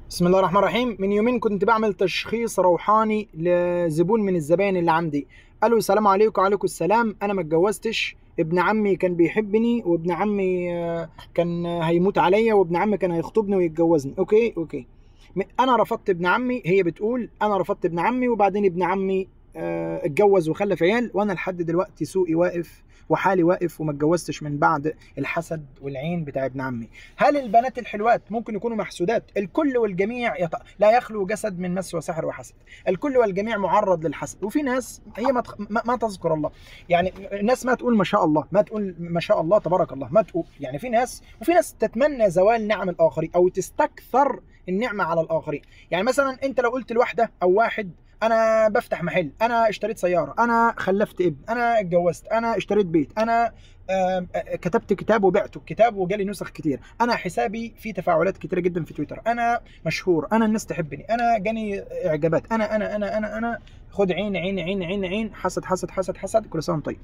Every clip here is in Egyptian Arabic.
بسم الله الرحمن الرحيم من يومين كنت بعمل تشخيص روحاني لزبون من الزباين اللي عندي قالوا السلام عليكم وعليكم السلام انا ما اتجوزتش ابن عمي كان بيحبني وابن عمي آه، كان هيموت عليا وابن عمي كان هيخطبني ويتجوزني اوكي اوكي م- انا رفضت ابن عمي هي بتقول انا رفضت ابن عمي وبعدين ابن عمي آه، اتجوز وخلف عيال وانا لحد دلوقتي سوقي واقف وحالي واقف وما اتجوزتش من بعد الحسد والعين بتاع ابن عمي هل البنات الحلوات ممكن يكونوا محسودات الكل والجميع يط... لا يخلو جسد من مس وسحر وحسد الكل والجميع معرض للحسد وفي ناس هي ما, تخ... ما... ما تذكر الله يعني الناس ما تقول ما شاء الله ما تقول ما شاء الله تبارك الله ما تقول يعني في ناس وفي ناس تتمنى زوال نعم الاخرين او تستكثر النعمه على الاخرين يعني مثلا انت لو قلت لواحده او واحد انا بفتح محل انا اشتريت سياره انا خلفت ابن انا اتجوزت انا اشتريت بيت انا آم، آه، كتبت كتاب وبعته الكتاب وجالي نسخ كتير انا حسابي فيه تفاعلات كتيره جدا في تويتر انا مشهور انا الناس تحبني انا جاني اعجابات انا انا انا انا انا خد عين عين عين عين عين حسد حسد حسد حسد كل سنه وأنت طيب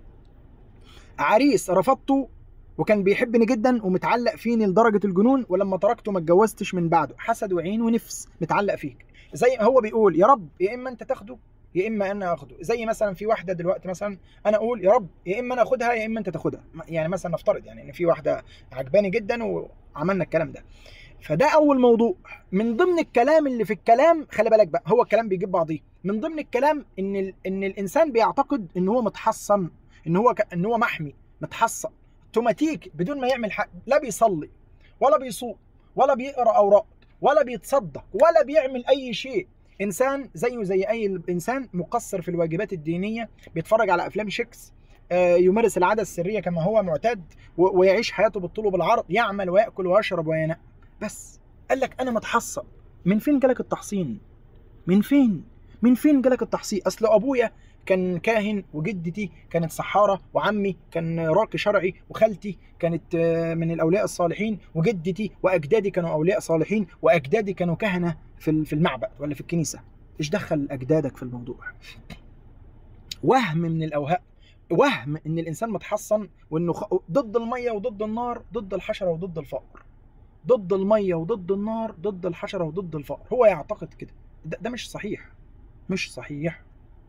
عريس رفضته وكان بيحبني جدا ومتعلق فيني لدرجه الجنون ولما تركته ما اتجوزتش من بعده حسد وعين ونفس متعلق فيك زي ما هو بيقول يا رب يا اما انت تاخده يا اما انا اخده زي مثلا في واحده دلوقتي مثلا انا اقول يا رب يا اما انا اخدها يا اما انت تاخدها يعني مثلا نفترض يعني ان في واحده عجباني جدا وعملنا الكلام ده فده اول موضوع من ضمن الكلام اللي في الكلام خلي بالك بقى هو الكلام بيجيب بعضيه من ضمن الكلام ان ال... ان الانسان بيعتقد ان هو متحصن ان هو ك... ان هو محمي متحصن اوتوماتيك بدون ما يعمل حق لا بيصلي ولا بيصوم ولا بيقرا اوراق ولا بيتصدق ولا بيعمل اي شيء انسان زيه زي اي انسان مقصر في الواجبات الدينيه بيتفرج على افلام شيكس آه، يمارس العاده السريه كما هو معتاد و- ويعيش حياته بالطول وبالعرض يعمل وياكل ويشرب وينام بس قال لك انا متحصن من فين جالك التحصين من فين من فين جالك التحصين اصل ابويا كان كاهن وجدتي كانت سحاره وعمي كان راقي شرعي وخالتي كانت آه، من الاولياء الصالحين وجدتي واجدادي كانوا اولياء صالحين واجدادي كانوا كهنه في ال- في المعبد ولا في الكنيسه ايش دخل اجدادك في الموضوع وهم من الاوهام وهم ان الانسان متحصن وانه خ... ضد الميه وضد النار ضد الحشره وضد الفقر ضد الميه وضد النار ضد الحشره وضد الفقر هو يعتقد كده ده, ده مش صحيح مش صحيح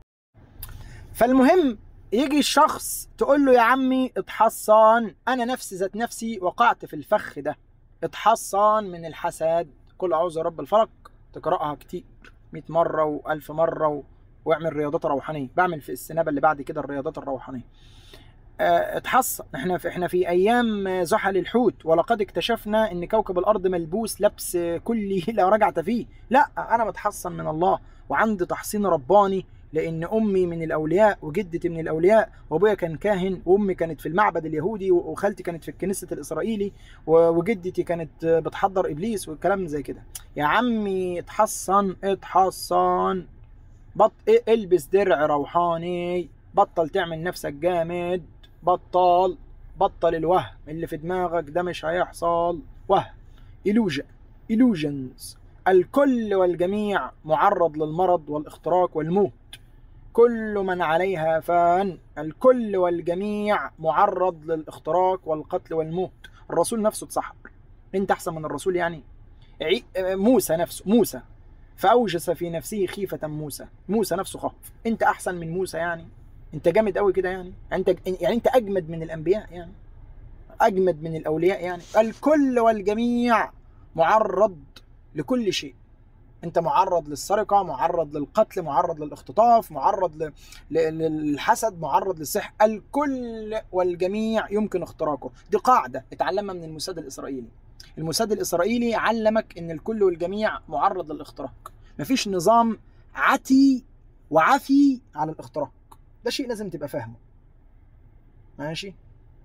فالمهم يجي الشخص تقول له يا عمي اتحصن انا نفسي ذات نفسي وقعت في الفخ ده اتحصن من الحسد كل اعوذ برب الفلق تقراها كتير 100 مره و1000 مره و... واعمل رياضات روحانيه بعمل في السنابه اللي بعد كده الرياضات الروحانيه آه، اتحصن احنا في احنا في ايام آه، زحل الحوت ولقد اكتشفنا ان كوكب الارض ملبوس لبس آه، كلي لا رجعت فيه لا انا متحصن من الله وعندي تحصين رباني لان امي من الاولياء وجدتي من الاولياء وابويا كان كاهن وامي كانت في المعبد اليهودي وخالتي كانت في الكنيسه الاسرائيلي و- وجدتي كانت آه، بتحضر ابليس والكلام زي كده يا عمي اتحصن اتحصن بط إيه- البس درع روحاني بطل تعمل نفسك جامد بطل بطل الوهم اللي في دماغك ده مش هيحصل وهم illusion illusions الكل والجميع معرض للمرض والاختراق والموت كل من عليها فان الكل والجميع معرض للاختراق والقتل والموت الرسول نفسه اتسحر انت احسن من الرسول يعني عي- موسى نفسه موسى فاوجس في نفسه خيفه موسى موسى نفسه خاف انت احسن من موسى يعني انت جامد قوي كده يعني انت يعني انت اجمد من الانبياء يعني اجمد من الاولياء يعني الكل والجميع معرض لكل شيء انت معرض للسرقه معرض للقتل معرض للاختطاف معرض ل... ل... للحسد معرض للسحر الكل والجميع يمكن اختراقه دي قاعده اتعلمها من الموساد الاسرائيلي الموساد الاسرائيلي علمك ان الكل والجميع معرض للاختراق مفيش نظام عتي وعفي على الاختراق ده شيء لازم تبقى فاهمه ماشي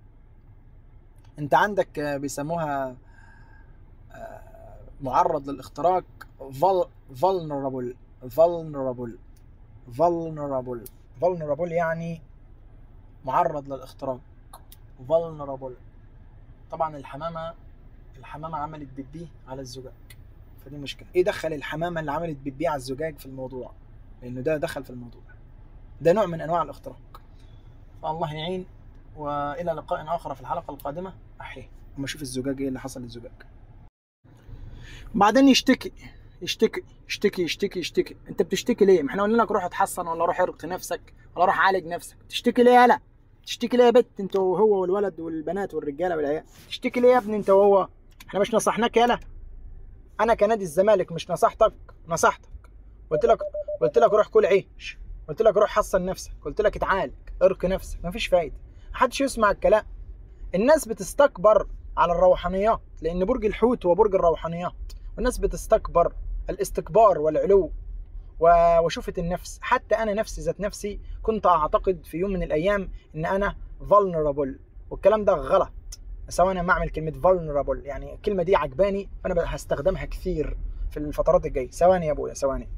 انت عندك آه، بيسموها آه، معرض للاختراق vul- vulnerable vulnerable vulnerable vulnerable يعني معرض للاختراق vulnerable طبعا الحمامة الحمامة عملت بيبيه على الزجاج فدي مشكلة ايه دخل الحمامة اللي عملت بيبيه على الزجاج في الموضوع لانه ده دخل في الموضوع ده نوع من انواع الاختراق فالله يعين والى لقاء اخر في الحلقة القادمة احيه اما اشوف الزجاج ايه اللي حصل للزجاج بعدين يشتكي يشتكي يشتكي يشتكي يشتكي انت بتشتكي ليه؟ ما احنا قلنا لك روح اتحسن ولا روح ارقي نفسك ولا روح عالج نفسك تشتكي ليه يالا؟ تشتكي ليه يا بت انت وهو والولد والبنات والرجاله والعيال تشتكي ليه يا ابني انت وهو؟ احنا مش نصحناك يالا؟ انا كنادي الزمالك مش نصحتك نصحتك قلت لك قلت لك روح كل عيش قلت لك روح حصن نفسك قلت لك اتعالج ارقي نفسك مفيش فايده محدش يسمع الكلام الناس بتستكبر على الروحانيات لان برج الحوت هو برج الروحانيات والناس بتستكبر الاستكبار والعلو و- وشوفة النفس حتى انا نفسي ذات نفسي كنت اعتقد في يوم من الايام ان انا vulnerable والكلام ده غلط سواء انا ما اعمل كلمه vulnerable يعني الكلمه دي عجباني فانا هستخدمها كثير في الفترات الجايه ثواني يا ابويا ثواني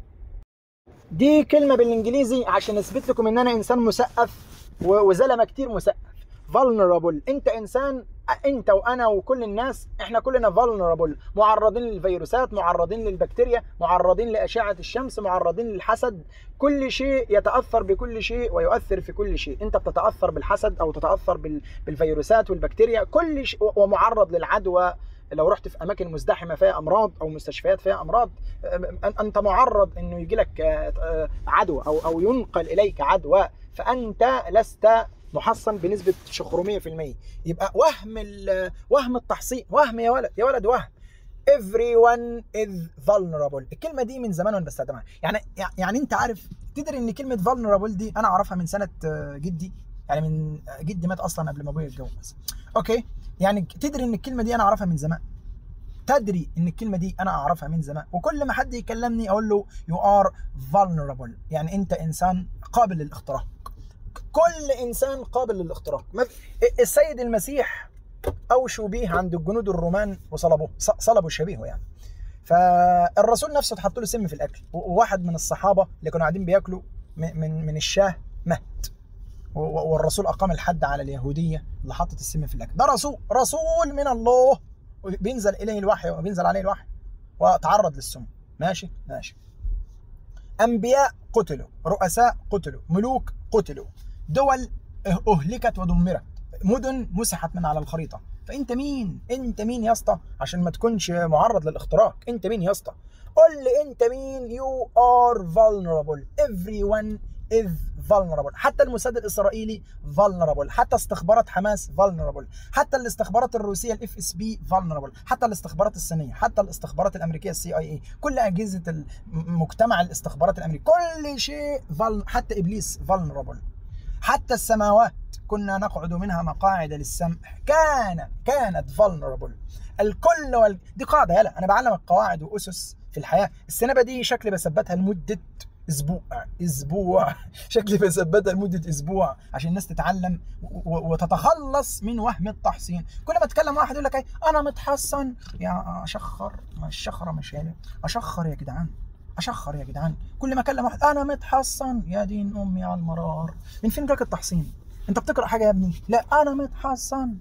دي كلمه بالانجليزي عشان اثبت لكم ان انا انسان مثقف و- وزلمه كتير مثقف vulnerable انت انسان انت وانا وكل الناس احنا كلنا vulnerable معرضين للفيروسات معرضين للبكتيريا معرضين لاشعه الشمس معرضين للحسد كل شيء يتاثر بكل شيء ويؤثر في كل شيء انت بتتاثر بالحسد او تتاثر بال- بالفيروسات والبكتيريا كل شيء ومعرض للعدوى لو رحت في اماكن مزدحمه فيها امراض او مستشفيات فيها امراض أم- انت معرض انه يجي لك آه، آه، عدوى او او ينقل اليك عدوى فانت لست محصن بنسبه شخروميه في المية يبقى وهم ال- وهم التحصين وهم يا ولد يا ولد وهم everyone is vulnerable الكلمه دي من زمان وانا بستخدمها يعني يعني انت عارف تدري ان كلمه vulnerable دي انا اعرفها من سنه آه، جدي يعني من آه، جدي مات اصلا قبل ما ابويا يتجوز اوكي يعني تدري ان الكلمه دي انا اعرفها من زمان تدري ان الكلمه دي انا اعرفها من زمان وكل ما حد يكلمني اقول له you are vulnerable يعني انت انسان قابل للاختراق كل انسان قابل للاختراق ما في- السيد المسيح اوشوا به عند الجنود الرومان وصلبوه ص- صلبوا شبيهه يعني فالرسول نفسه اتحط له سم في الاكل و- وواحد من الصحابه اللي كانوا قاعدين بياكلوا من من من الشاه مات و- و- والرسول اقام الحد على اليهوديه اللي حطت السم في الاكل ده رسول رسول من الله بينزل اليه الوحي وبينزل عليه الوحي وتعرض للسم ماشي ماشي انبياء قتلوا رؤساء قتلوا ملوك قتلوا دول اهلكت ودمرت مدن مسحت من على الخريطه فانت مين انت مين يا اسطى عشان ما تكونش معرض للاختراق انت مين يا اسطى قول لي انت مين يو ار vulnerable everyone is vulnerable حتى الموساد الاسرائيلي vulnerable حتى استخبارات حماس vulnerable حتى الاستخبارات الروسيه الاف اس بي vulnerable حتى الاستخبارات الصينيه حتى الاستخبارات الامريكيه السي اي اي كل اجهزه مجتمع الاستخبارات الامريكي كل شيء vuln- حتى ابليس vulnerable حتى السماوات كنا نقعد منها مقاعد للسمع كان كانت vulnerable الكل وال... دي قاعده يلا انا بعلمك قواعد واسس في الحياه السنبه دي شكلي بثبتها لمده اسبوع اسبوع شكلي بثبتها لمده اسبوع عشان الناس تتعلم و- و- وتتخلص من وهم التحصين كل ما اتكلم واحد يقول لك ايه انا متحصن يا اشخر ما الشخره مش هنا اشخر يا جدعان اشخر يا جدعان كل ما اكلم واحد انا متحصن يا دين امي على المرار من فين جاك التحصين انت بتقرا حاجه يا ابني لا انا متحصن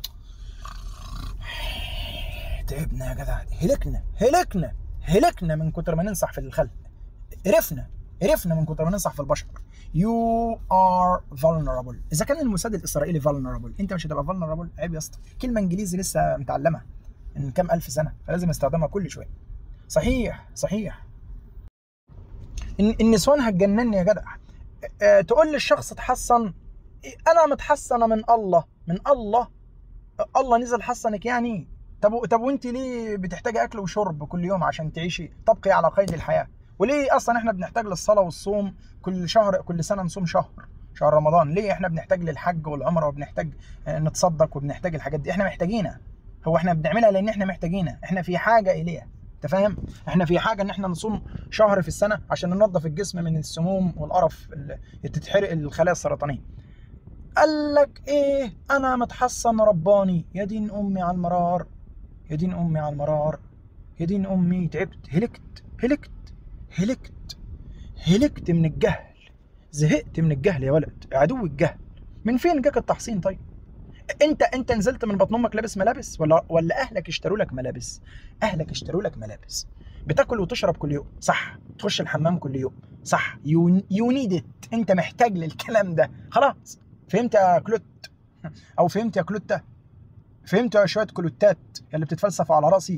تعبنا يا جدع هلكنا هلكنا هلكنا من كتر ما ننصح في الخلق قرفنا قرفنا من كتر ما ننصح في البشر you are vulnerable اذا كان الموساد الاسرائيلي vulnerable انت مش هتبقى vulnerable عيب يا اسطى كلمه انجليزي لسه متعلمها من كام الف سنه فلازم استخدمها كل شويه صحيح صحيح الن- النسوان هتجنني يا جدع أه تقول للشخص اتحصن إيه، انا متحصنه من الله من الله الله نزل حصنك يعني طب طب وانت ليه بتحتاجي اكل وشرب كل يوم عشان تعيشي تبقي على قيد الحياه وليه اصلا احنا بنحتاج للصلاه والصوم كل شهر كل سنه نصوم شهر شهر رمضان ليه احنا بنحتاج للحج والعمره وبنحتاج آه، نتصدق وبنحتاج الحاجات دي احنا محتاجينها هو احنا بنعملها لان احنا محتاجينها احنا في حاجه اليها انت فاهم احنا في حاجه ان احنا نصوم شهر في السنه عشان ننظف الجسم من السموم والقرف اللي تتحرق الخلايا السرطانيه قال لك ايه انا متحصن رباني يا دين امي على المرار يا دين امي على المرار يا دين امي تعبت هلكت هلكت هلكت هلكت من الجهل زهقت من الجهل يا ولد عدو الجهل من فين جاك التحصين طيب انت انت نزلت من بطن امك لابس ملابس ولا ولا اهلك اشتروا لك ملابس اهلك اشتروا لك ملابس بتاكل وتشرب كل يوم صح تخش الحمام كل يوم صح يو نيد انت محتاج للكلام ده خلاص فهمت يا كلوت او فهمت يا كلوتة فهمت يا شويه كلوتات اللي بتتفلسفوا على راسي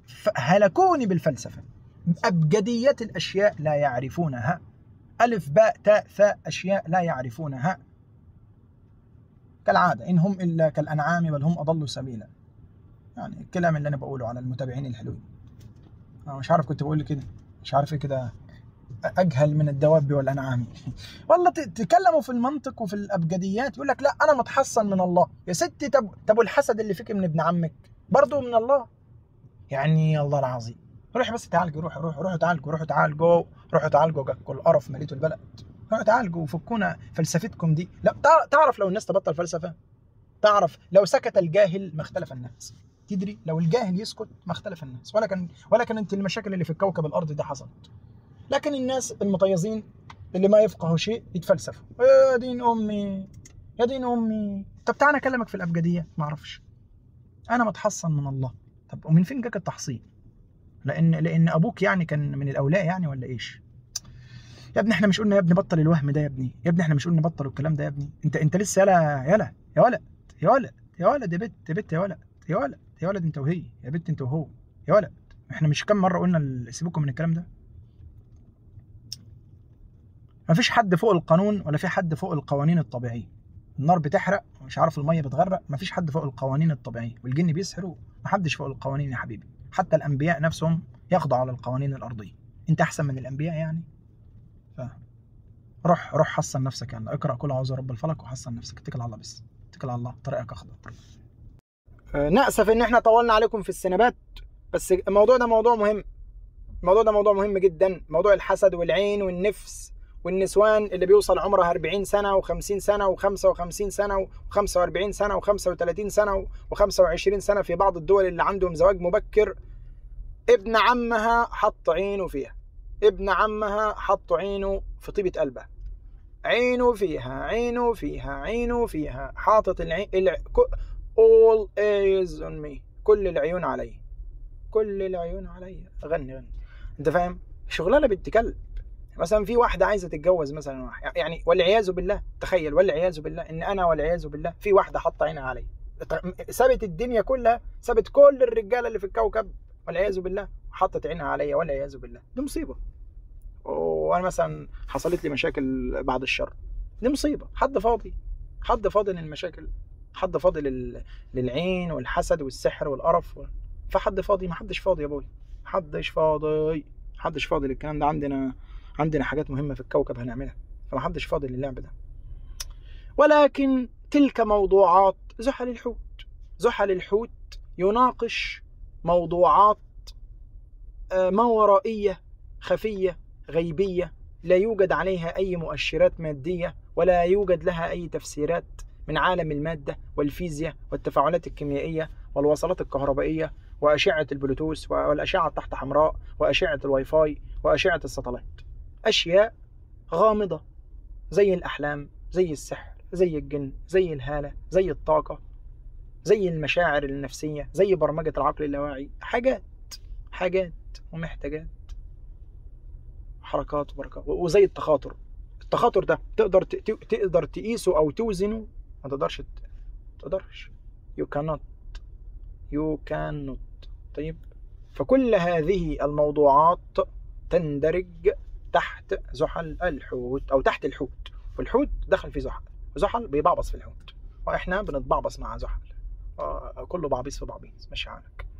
هلكوني بالفلسفة أبجدية الأشياء لا يعرفونها ألف باء تاء ثاء أشياء لا يعرفونها كالعادة إن هم إلا كالأنعام بل هم أضلوا سبيلا يعني الكلام اللي أنا بقوله على المتابعين الحلوين أنا مش عارف كنت بقول كده مش عارف إيه كده اجهل من الدواب والانعام والله تكلموا في المنطق وفي الابجديات يقول لك لا انا متحصن من الله يا ستي طب طب والحسد اللي فيك من ابن عمك برضه من الله يعني الله العظيم روح بس تعالجوا روحوا روحوا روحوا تعالجوا روحوا تعالجوا روحوا تعالجوا كل قرف مليتوا البلد روحوا تعالجوا وفكونا فلسفتكم دي لا تعرف لو الناس تبطل فلسفه تعرف لو سكت الجاهل ما اختلف الناس تدري لو الجاهل يسكت ما اختلف الناس ولا كان ولا كانت المشاكل اللي في الكوكب الارض دي حصلت لكن الناس المتيزين اللي ما يفقهوا شيء يتفلسفوا يا دين امي يا دين امي طب تعالى اكلمك في الابجديه ما اعرفش انا متحصن من الله طب ومن فين جاك التحصين لان لان ابوك يعني كان من الاولاء يعني ولا ايش يا ابني احنا مش قلنا يا ابني بطل الوهم ده يا ابني يا ابني احنا مش قلنا بطل الكلام ده يا ابني انت انت لسه يلا يلا يا ولد يا ولد يا ولد يا بت يا بت يا ولد يا ولد يا ولد انت وهي يا بت انت وهو يا ولد احنا مش كم مره قلنا سيبكم من الكلام ده ما فيش حد فوق القانون ولا في حد فوق القوانين الطبيعيه النار بتحرق مش عارف الميه بتغرق ما فيش حد فوق القوانين الطبيعيه والجن بيسحروا ما حدش فوق القوانين يا حبيبي حتى الانبياء نفسهم يخضعوا للقوانين الارضيه انت احسن من الانبياء يعني ف روح روح حصن نفسك يعني اقرا كل اعوذ رب الفلق وحصن نفسك اتكل على الله بس اتكل على الله طريقك اخضر أه ناسف ان احنا طولنا عليكم في السنبات بس الموضوع ده موضوع مهم الموضوع ده موضوع مهم جدا موضوع الحسد والعين والنفس والنسوان اللي بيوصل عمرها 40 سنة و50 سنة و55 سنة و45 سنة و35 سنة و25 سنة في بعض الدول اللي عندهم زواج مبكر ابن عمها حط عينه فيها ابن عمها حط عينه في طيبة قلبها عينه فيها عينه فيها عينه فيها حاطط العين الع... all eyes on me كل العيون علي كل العيون علي غني غني انت فاهم شغلانه بنت كلب مثلا في واحده عايزه تتجوز مثلا واحد يعني والعياذ بالله تخيل والعياذ بالله ان انا والعياذ بالله في واحده حاطه عينها علي سابت الدنيا كلها سابت كل الرجاله اللي في الكوكب والعياذ بالله حطت عينها عليا والعياذ بالله دي مصيبه وانا مثلا حصلت لي مشاكل بعد الشر دي مصيبه حد فاضي حد فاضي للمشاكل حد فاضي لل... للعين والحسد والسحر والقرف و... فحد فاضي ما حدش فاضي يا ابوي محدش فاضي محدش فاضي للكلام ده عندنا عندنا حاجات مهمة في الكوكب هنعملها فمحدش فاضي للعب ده ولكن تلك موضوعات زحل الحوت زحل الحوت يناقش موضوعات ما ورائية خفية غيبية لا يوجد عليها أي مؤشرات مادية ولا يوجد لها أي تفسيرات من عالم المادة والفيزياء والتفاعلات الكيميائية والوصلات الكهربائية وأشعة البلوتوث والأشعة التحت حمراء وأشعة الواي فاي وأشعة الساتلايت أشياء غامضة زي الأحلام زي السحر زي الجن زي الهالة زي الطاقة زي المشاعر النفسية زي برمجة العقل اللاواعي حاجات حاجات ومحتاجات حركات وبركات وزي التخاطر التخاطر ده تقدر تقدر تقيسه او توزنه ما تقدرش تقدرش you cannot you cannot طيب فكل هذه الموضوعات تندرج تحت زحل الحوت او تحت الحوت والحوت دخل في زحل زحل بيبعبص في الحوت واحنا بنتبعبص مع زحل كله بعبيص في بعبيص ماشي عنك